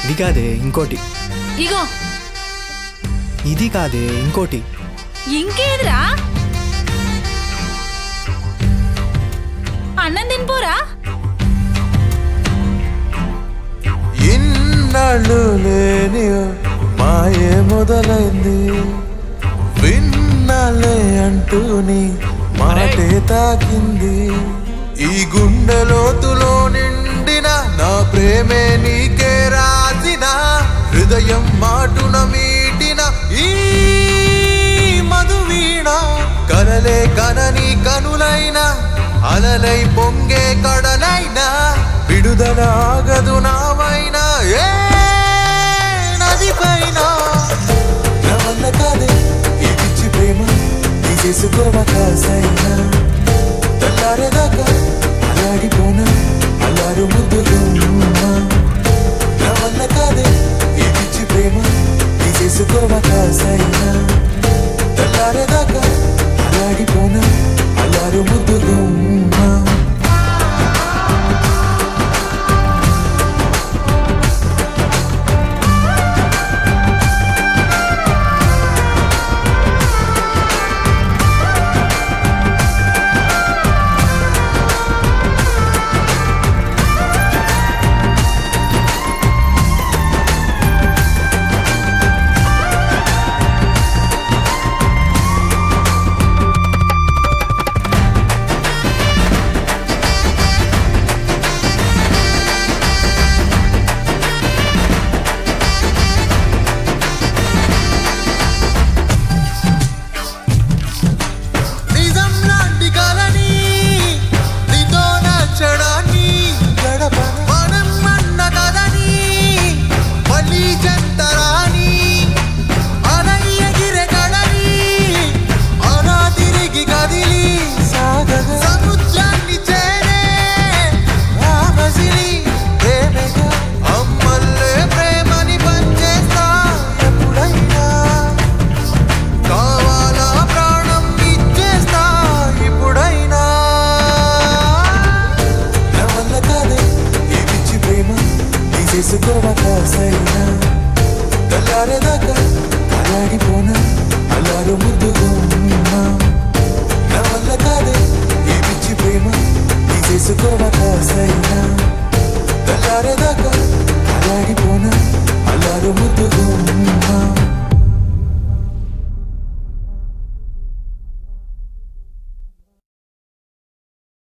ఇది కాదే ఇంకోటి ఇగో ఇది కాదే ఇంకోటి ఇంకేదిరా అన్నం తినిపోరా ఇన్నాళ్ళు లేని మాయే మొదలైంది విన్నాలే అంటూని మాటే తాకింది ఈ గుండె లోతులో నిండిన నా ప్రేమే నీకే రాసిన హృదయం మాటున మీటిన ఈ మధువీణ కలలే కనని కనులైన అలలై పొంగే కడలైనా విడుదల ఆగదు నామైనా ఏ నది పైన నా వల్ల కాదే ఈ పిచ్చి ప్రేమ తీసేసుకోవా కాసైనా తెల్లారేదాకా అలాడిపోనా అల్లారు ముద్దులున్నా నా వల్ల కాదే ఈ పిచ్చి ప్రేమ తీసేసుకోవా కాసైనా తెల్లారేదాకా అలాడిపోనా అల్లారు ముద్దు